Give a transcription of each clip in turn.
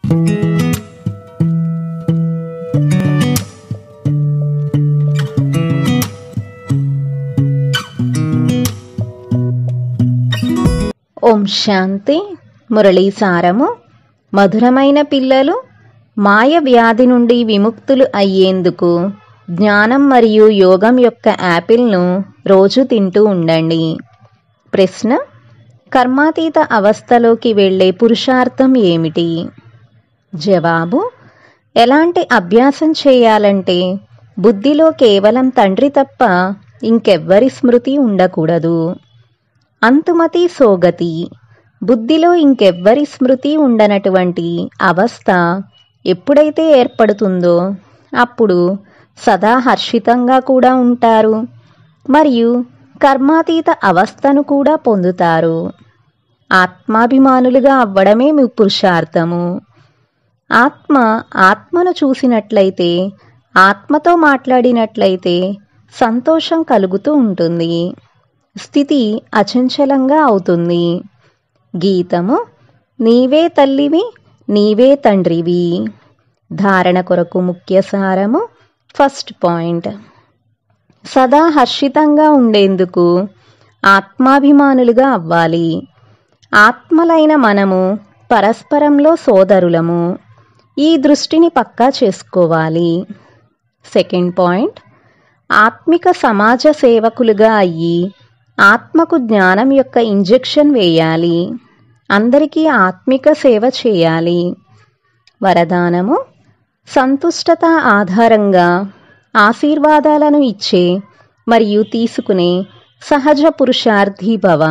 ఓం శాంతి మురళీ సారము మధురమైన పిల్లలు మాయ వ్యాధి నుండి విముక్తులు అయ్యేందుకు జ్ఞానం మరియు యోగం యొక్క యాపిల్ను రోజు తింటూ ఉండండి ప్రశ్న కర్మాతీత అవస్థలోకి వెళ్ళే పురుషార్థం ఏమిటి జవాబు ఎలాంటి అభ్యాసం చేయాలంటే బుద్ధిలో కేవలం తండ్రి తప్ప ఇంకెవ్వరి స్మృతి ఉండకూడదు అంతుమతి సోగతి బుద్ధిలో ఇంకెవ్వరి స్మృతి ఉండనటువంటి అవస్థ ఎప్పుడైతే ఏర్పడుతుందో అప్పుడు సదా హర్షితంగా కూడా ఉంటారు మరియు కర్మాతీత అవస్థను కూడా పొందుతారు ఆత్మాభిమానులుగా అవ్వడమే మీ పురుషార్థము ఆత్మ ఆత్మను చూసినట్లయితే ఆత్మతో మాట్లాడినట్లయితే సంతోషం కలుగుతూ ఉంటుంది స్థితి అచంచలంగా అవుతుంది గీతము నీవే తల్లివి నీవే తండ్రివి ధారణ కొరకు ముఖ్య సారము ఫస్ట్ పాయింట్ సదా హర్షితంగా ఉండేందుకు ఆత్మాభిమానులుగా అవ్వాలి ఆత్మలైన మనము పరస్పరంలో సోదరులము ఈ దృష్టిని పక్కా చేసుకోవాలి సెకండ్ పాయింట్ ఆత్మిక సమాజ సేవకులుగా అయ్యి ఆత్మకు జ్ఞానం యొక్క ఇంజెక్షన్ వేయాలి అందరికీ ఆత్మిక సేవ చేయాలి వరదానము సంతుష్టత ఆధారంగా ఆశీర్వాదాలను ఇచ్చే మరియు తీసుకునే సహజ పురుషార్థి భవ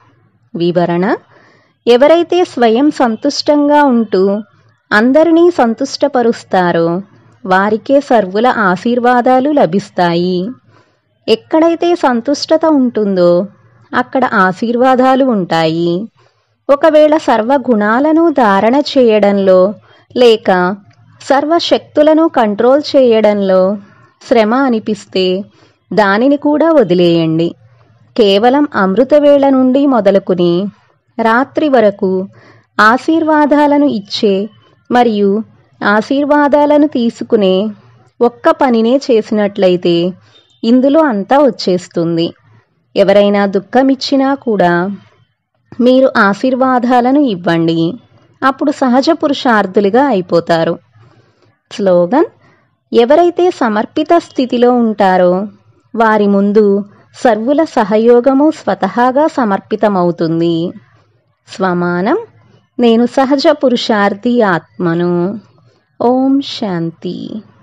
వివరణ ఎవరైతే స్వయం సంతుష్టంగా ఉంటూ అందరినీ సంతుష్టపరుస్తారో వారికే సర్వుల ఆశీర్వాదాలు లభిస్తాయి ఎక్కడైతే సంతుష్టత ఉంటుందో అక్కడ ఆశీర్వాదాలు ఉంటాయి ఒకవేళ సర్వ గుణాలను ధారణ చేయడంలో లేక సర్వశక్తులను కంట్రోల్ చేయడంలో శ్రమ అనిపిస్తే దానిని కూడా వదిలేయండి కేవలం అమృతవేళ నుండి మొదలుకుని రాత్రి వరకు ఆశీర్వాదాలను ఇచ్చే మరియు ఆశీర్వాదాలను తీసుకునే ఒక్క పనినే చేసినట్లయితే ఇందులో అంతా వచ్చేస్తుంది ఎవరైనా దుఃఖమిచ్చినా కూడా మీరు ఆశీర్వాదాలను ఇవ్వండి అప్పుడు సహజ పురుషార్థులుగా అయిపోతారు స్లోగన్ ఎవరైతే సమర్పిత స్థితిలో ఉంటారో వారి ముందు సర్వుల సహయోగము స్వతహాగా సమర్పితమవుతుంది స్వమానం నేను సహజ పురుషార్థి ఆత్మను ఓం శాంతి